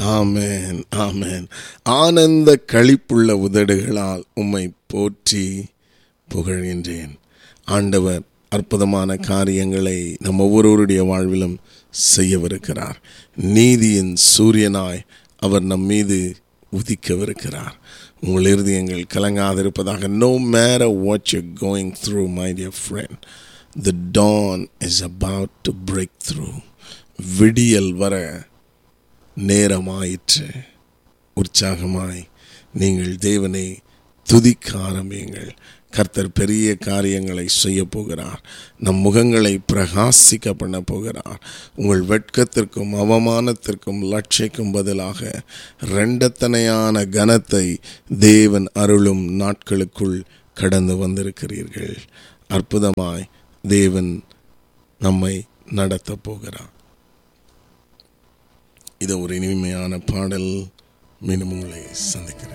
ஆமென் ஆமென் ஆனந்த களிப்புள்ள உதடுகளால் உம்மை போற்றி புகழ்கின்றேன் ஆண்டவர் அற்புதமான காரியங்களை நம் ஒவ்வொருவருடைய வாழ்விலும் செய்யவிருக்கிறார் நீதியின் சூரியனாய் அவர் நம் மீது உதிக்கவிருக்கிறார் உங்கள் இருதயங்கள் கலங்காதிருப்பதாக no matter what you going through my dear friend the dawn is about to break through விடியல் வர நேரமாயிற்று உற்சாகமாய் நீங்கள் தேவனை துதிக்க ஆரம்பியுங்கள் கர்த்தர் பெரிய காரியங்களை செய்ய போகிறார் நம் முகங்களை பிரகாசிக்க பண்ண போகிறார் உங்கள் வெட்கத்திற்கும் அவமானத்திற்கும் லட்சிக்கும் பதிலாக ரெண்டத்தனையான கனத்தை தேவன் அருளும் நாட்களுக்குள் கடந்து வந்திருக்கிறீர்கள் அற்புதமாய் தேவன் நம்மை நடத்தப் போகிறார் இது ஒரு இனிமையான பாடல் மீண்டும் உங்களை சந்திக்கிறேன்